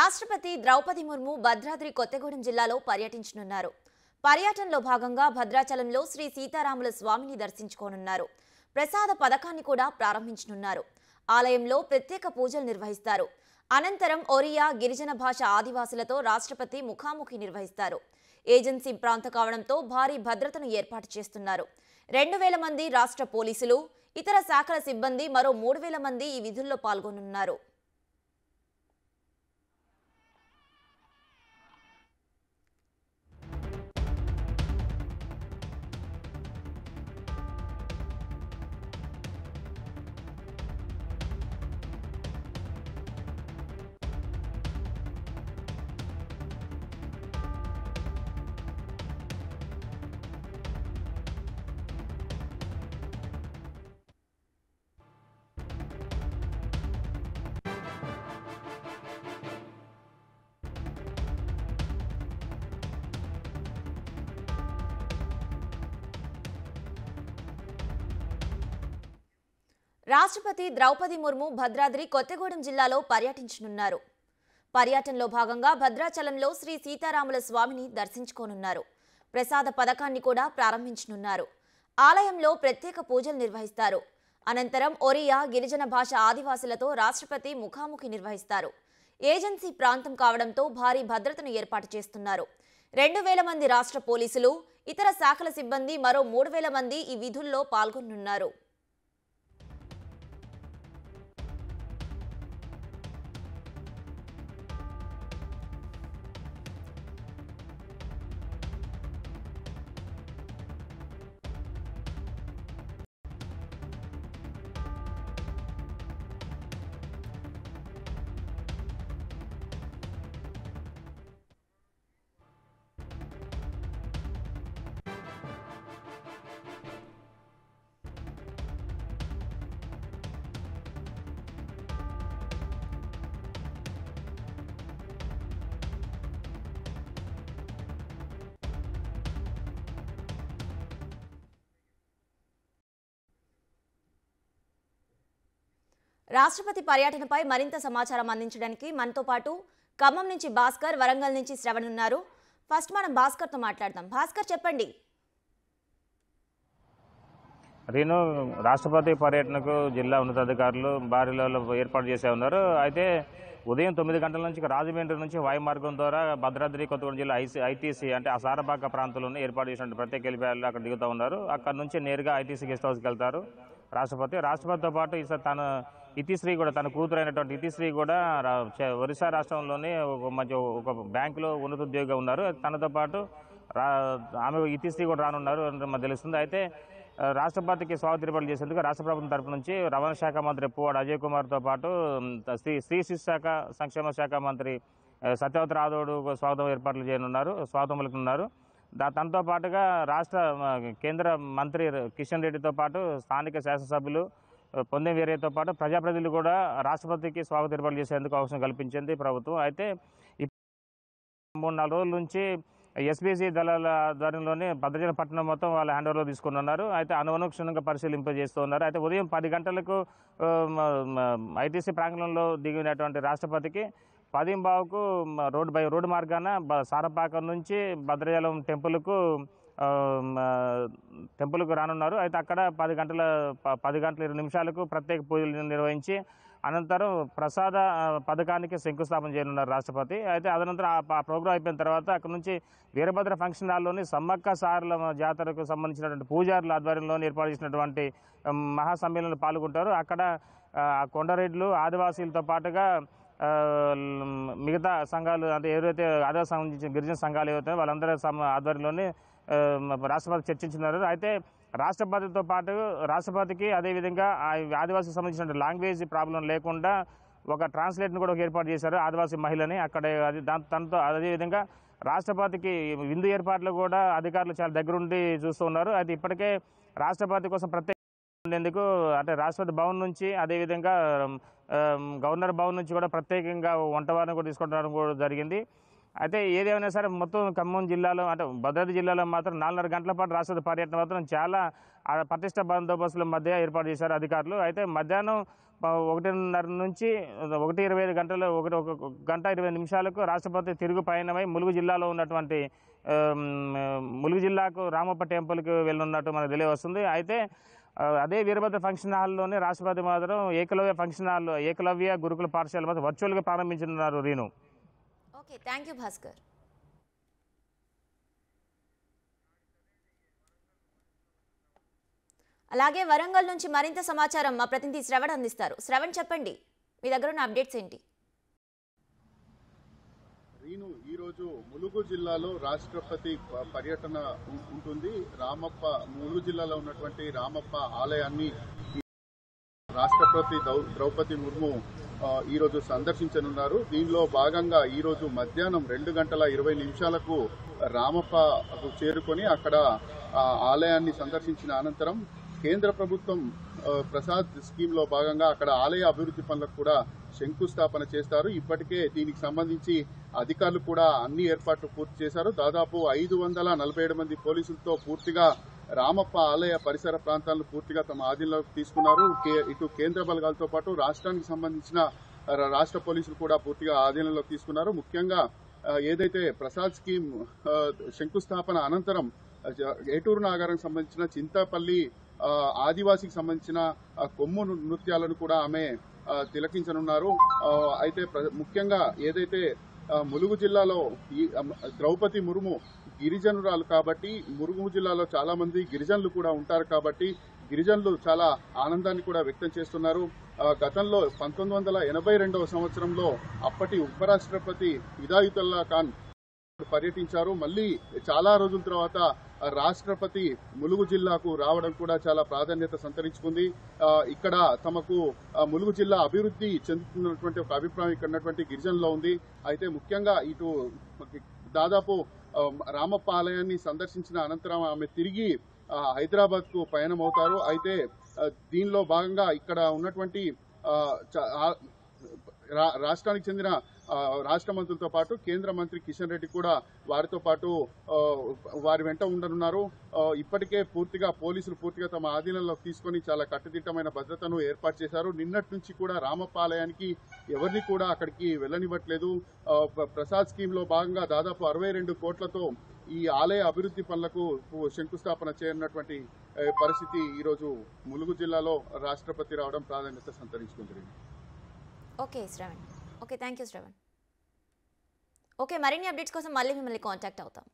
రాష్ట్రపతి ద్రౌపది ముర్ము భద్రాద్రి కొత్తగూడెం జిల్లాలో పర్యటించనున్నారు పర్యటనలో భాగంగా భద్రాచలంలో శ్రీ సీతారాముల స్వామిని దర్శించుకోనున్నారు ప్రసాద పథకాన్ని కూడా ప్రారంభించనున్నారు ఆలయంలో ప్రత్యేక పూజలు నిర్వహిస్తారు అనంతరం ఒరియా గిరిజన భాష ఆదివాసులతో రాష్ట్రపతి ముఖాముఖి నిర్వహిస్తారు ఏజెన్సీ ప్రాంత కావడంతో భారీ భద్రతను ఏర్పాటు చేస్తున్నారు రెండు వేల మంది రాష్ట్ర పోలీసులు ఇతర శాఖల సిబ్బంది మరో మూడు వేల మంది ఈ విధుల్లో పాల్గొనున్నారు రాష్ట్రపతి ద్రౌపది ముర్ము భద్రాద్రి కొత్తగూడెం జిల్లాలో పర్యటించనున్నారు పర్యటనలో భాగంగా భద్రాచలంలో శ్రీ సీతారాముల స్వామిని దర్శించుకోనున్నారు ప్రసాద పథకాన్ని కూడా ప్రారంభించనున్నారు ఆలయంలో ప్రత్యేక పూజలు నిర్వహిస్తారు అనంతరం ఒరియా గిరిజన భాష ఆదివాసులతో రాష్ట్రపతి ముఖాముఖి నిర్వహిస్తారు ఏజెన్సీ ప్రాంతం కావడంతో భారీ భద్రతను ఏర్పాటు చేస్తున్నారు రెండు వేల మంది రాష్ట్ర పోలీసులు ఇతర శాఖల సిబ్బంది మరో మూడు వేల మంది ఈ విధుల్లో పాల్గొనున్నారు రాష్ట్రపతి పర్యటనపై మరింత సమాచారం అందించడానికి మనతో పాటు ఖమ్మం నుంచి భాస్కర్ వరంగల్ నుంచి శ్రవణ్ ఉన్నారు ఫస్ట్ మనం భాస్కర్తో మాట్లాడదాం భాస్కర్ చెప్పండి రీను రాష్ట్రపతి పర్యటనకు జిల్లా ఉన్నతాధికారులు భారీ లెవెల్లో ఏర్పాటు చేసే ఉన్నారు అయితే ఉదయం తొమ్మిది గంటల నుంచి ఇక రాజమండ్రి నుంచి వాయు మార్గం ద్వారా భద్రాద్రి కొత్తగూడెం జిల్లా ఐసీ ఐటీసీ అంటే ఆ సారపాక ప్రాంతంలోనే ఏర్పాటు చేసిన ప్రత్యేక హెలిప్యాడ్లు అక్కడ దిగుతూ ఉన్నారు అక్కడ నుంచి నేరుగా ఐటీసీ గెస్ట్ హౌస్కి వెళ్తారు రాష్ట్రపతి రాష్ట్రపతితో పాటు ఈసారి తన ఇతిశ్రీ కూడా తన కూతురు అయినటువంటి ఇతిశ్రీ కూడా రా- చ- ఒరిస్సా రాష్ట్రంలోని ఒక మంచి ఒక బ్యాంకులో ఉన్నతోద్యోగిగా ఉన్నారు తనతో పాటు రా ఆమె ఇతిశ్రీ కూడా రానున్నారు అని మనకు తెలుస్తుంది అయితే ఆ, రాష్ట్రపతికి స్వాగత ఏర్పాట్లు చేసేందుకు రాష్ట్ర ప్రభుత్వం తరపు నుంచి రవాణా శాఖ మంత్రి పువ్వాడు అజయ్ కుమార్తో పాటు ఉమ్, స్త్రీ స్త్రీ శిశు శాఖ సంక్షేమ శాఖ మంత్రి ఆ, సత్యవతి రాథోడ్ స్వాగతం ఏర్పాట్లు చేయనున్నారు స్వాగతం పలుకుతున్నారు దా తనతో పాటుగా రాష్ట్ర ఆ, కేంద్ర మంత్రి కిషన్ రెడ్డితో పాటు స్థానిక శాసనసభ్యులు ఆ, పొందెం వీరయ్యతో పాటు ప్రజాప్రతినిధులు కూడా రాష్ట్రపతికి స్వాగత ఏర్పాట్లు చేసేందుకు అవకాశం కల్పించింది ప్రభుత్వం అయితే ఇప్- మూడు నాలుగు రోజుల నుంచి ఎస్బీసీ దళాల ఆధ్వర్యంలోనే భద్రాచలం పట్టణం మొత్తం వాళ్ళ హ్యాండ్ ఓవర్లో తీసుకుని ఉన్నారు అయితే అనునుక్షణంగా పరిశీలింప చేస్తూ ఉన్నారు అయితే ఉదయం పది గంటలకు ఐటీసీ ప్రాంగణంలో దిగినటువంటి రాష్ట్రపతికి పదింబావుకు మ, రోడ్డు బై రోడ్డు మార్గాన బ- సారపాకం నుంచి భద్రాచలం టెంపుల్కు ఆ, మ, టెంపుల్కు రానున్నారు అయితే అక్కడ పది గంటల ప- పది గంటల ఇరవై నిమిషాలకు ప్రత్యేక పూజలు నిర్వహించి అనంతరం ప్రసాద ఆ, పథకానికి శంకుస్థాపన చేయనున్నారు రాష్ట్రపతి అయితే అదనంతరం ఆ ప- ప్రోగ్రాం అయిపోయిన తర్వాత అక్కడ నుంచి వీరభద్ర ఫంక్షన్ హాల్లోని సమ్మక్క సారల జాతరకు సంబంధించినటువంటి పూజారుల ఆధ్వర్యంలో ఏర్పాటు చేసినటువంటి ఉమ్, మహాసమ్మేళనంలో పాల్గొంటారు అక్కడ ఆ, కొండరెడ్లు ఆదివాసీలతో పాటుగా ఆ, ల్- మిగతా సంఘాలు అంటే ఎవరైతే ఆదివాసీ సంబంధించిన గిరిజన సంఘాలు ఏవైతే వాళ్ళందరూ సమ ఆధ్వర్యంలోనే ఆ, రాష్ట్రపతి చర్చించినారు అయితే రాష్ట్రపతితో పాటు రాష్ట్రపతికి అదేవిధంగా ఆ ఆదివాసీకి సంబంధించిన లాంగ్వేజ్ ప్రాబ్లం లేకుండా ఒక ట్రాన్స్లేట్ను కూడా ఒక ఏర్పాటు చేశారు ఆదివాసీ మహిళని అక్కడ అది దాని తనతో అదేవిధంగా రాష్ట్రపతికి విందు ఏర్పాట్లు కూడా అధికారులు చాలా దగ్గరుండి చూస్తూ ఉన్నారు అయితే ఇప్పటికే రాష్ట్రపతి కోసం ప్రత్యేక ఉండేందుకు అంటే రాష్ట్రపతి భవన్ నుంచి అదేవిధంగా ఆమ్, గవర్నర్ భవన్ నుంచి కూడా ప్రత్యేకంగా వంటవారిని కూడా తీసుకుంటడం కూడా జరిగింది అయితే ఏదేమైనా సరే మొత్తం ఖమ్మం జిల్లాలో అంటే భద్రాద్రి జిల్లాలో మాత్రం నాలుగున్నర గంటల పాటు రాష్ట్రపతి పర్యటన మాత్రం చాలా ఆ, పటిష్ట బందోబస్తుల మధ్య ఏర్పాటు చేశారు అధికారులు అయితే మధ్యాహ్నం ఆ, ఒకటిన్నర నుంచి ఒకటి ఇరవై ఐదు గంటలు ఒకటి ఒక గంట ఇరవై నిమిషాలకు రాష్ట్రపతి తిరుగు పయనమై ములుగు జిల్లాలో ఉన్నటువంటి ఆమ్, ములుగు జిల్లాకు రామప్ప టెంపుల్కి వెళ్ళనున్నట్టు మనకు తెలియవస్తుంది అయితే ఆ, అదే వీరభద్ర ఫంక్షన్ హాల్లోనే రాష్ట్రపతి మాత్రం ఏకలవ్య ఫంక్షన్ హాల్ ఏకలవ్య గురుకుల పాఠశాల మాత్రం వర్చువల్గా ప్రారంభించనున్నారు Reenu okay thank you Bhaskar అలాగే వరంగల్ నుంచి మరింత సమాచారం మా ప్రతినిధి శ్రవణ్ అందిస్తారు శ్రవణ్ చెప్పండి మీ దగ్గర ఉన్న అప్డేట్స్ ఏంటి రీను ఈరోజు ములుగు జిల్లాలో రాష్ట్రపతి ప- పర్యటన ఉం- ఉంటుంది రామప్ప ములుగు జిల్లాలో ఉన్నటువంటి రామప్ప ఆలయాన్ని రాష్ట్రపతి దౌ- ద్రౌపది ముర్ము ఆ, ఈరోజు సందర్శించనున్నారు దీనిలో భాగంగా ఈరోజు మధ్యాహ్నం రెండు గంటల ఇరవై నిమిషాలకు రామప్పకు చేరుకొని అక్కడ ఆ ఆలయాన్ని సందర్శించిన అనంతరం కేంద్ర ప్రభుత్వం ఆ, ప్రసాద్ స్కీమ్ లో భాగంగా అక్కడ ఆలయ అభివృద్ధి పనులకు కూడా శంకుస్థాపన చేస్తారు ఇప్పటికే దీనికి సంబంధించి అధికారులు కూడా అన్ని ఏర్పాట్లు పూర్తి చేశారు దాదాపు ఐదు వందల నలభై ఏడు మంది పోలీసులతో పూర్తిగా రామప్ప ఆలయ పరిసర ప్రాంతాలను పూర్తిగా తమ ఆధీనంలోకి తీసుకున్నారు కే- ఇటు కేంద్ర బలగాలతో పాటు రాష్ట్రానికి సంబంధించిన రా- రాష్ట్ర పోలీసులు కూడా పూర్తిగా ఆధీనంలోకి తీసుకున్నారు ముఖ్యంగా ఆ, ఏదైతే ప్రసాద్ స్కీమ్ ఆ, శంకుస్థాపన అనంతరం ఆ, జ- ఏటూరు నాగారానికి సంబంధించిన చింతపల్లి ఆ, ఆదివాసీకి సంబంధించిన ఆ, కొమ్ము ను- నృత్యాలను కూడా ఆమె ఆ, తిలకించనున్నారు ఆ, అయితే ప్ర- ముఖ్యంగా ఏదైతే ఆ, ములుగు జిల్లాలో ఈ అమ్, ద్రౌపది ముర్ము గిరిజనురాలు కాబట్టి మురుగు జిల్లాలో చాలా మంది గిరిజనులు కూడా ఉంటారు కాబట్టి గిరిజనులు చాలా ఆనందాన్ని కూడా వ్యక్తం చేస్తున్నారు ఆ, గతంలో పంతొమ్మిది వందల ఎనభై రెండవ సంవత్సరంలో అప్పటి ఉపరాష్ట్రపతి ఇదాయుతుల్లా ఖాన్ పర్యటించారు మళ్ళీ చాలా రోజుల తర్వాత ఆ, రాష్ట్రపతి ములుగు జిల్లాకు రావడం కూడా చాలా ప్రాధాన్యత సంతరించుకుంది ఆ, ఇక్కడ తమకు ఆ, ములుగు జిల్లా అభివృద్ధి చెందుతున్నటువంటి ఒక అభిప్రాయం ఇక్కడ ఉన్నటువంటి గిరిజనులో ఉంది అయితే ముఖ్యంగా ఇటు దాదాపు ఆ, రామప్ప ఆలయాన్ని సందర్శించిన అనంతరం ఆమె తిరిగి హైదరాబాద్ కు పయనమవుతారు అయితే ఆ, దీనిలో భాగంగా ఇక్కడ ఉన్నటువంటి ఆ, చ- ఆ- రా- రాష్ట్రానికి చెందిన ఆ, రాష్ట్ర మంత్రులతో పాటు కేంద్ర మంత్రి కిషన్ రెడ్డి కూడా వారితో పాటు ఆ, వారి వెంట ఉండనున్నారు ఆ, ఇప్పటికే పూర్తిగా పోలీసులు పూర్తిగా తమ ఆధీనంలోకి తీసుకొని చాలా కట్టుదిట్టమైన భద్రతను ఏర్పాటు చేశారు నిన్నటి నుంచి కూడా రామప్ప ఆలయానికి ఎవరిని కూడా అక్కడికి వెళ్ళనివ్వట్లేదు ఆ, ప్ర- ప్రసాద్ స్కీమ్ లో భాగంగా దాదాపు అరవై రెండు కోట్లతో ఈ ఆలయ అభివృద్ధి పనులకు శంకుస్థాపన చేయనున్నటువంటి ఆ, పరిస్థితి ఈరోజు ములుగు జిల్లాలో రాష్ట్రపతి రావడం ప్రాధాన్యత సంతరించుకుంటుంది okay Shravan okay thank you Shravan okay మరిన్ని అప్డేట్స్ కోసం మళ్ళీ మిమ్మల్ని కాంటాక్ట్ అవుతాం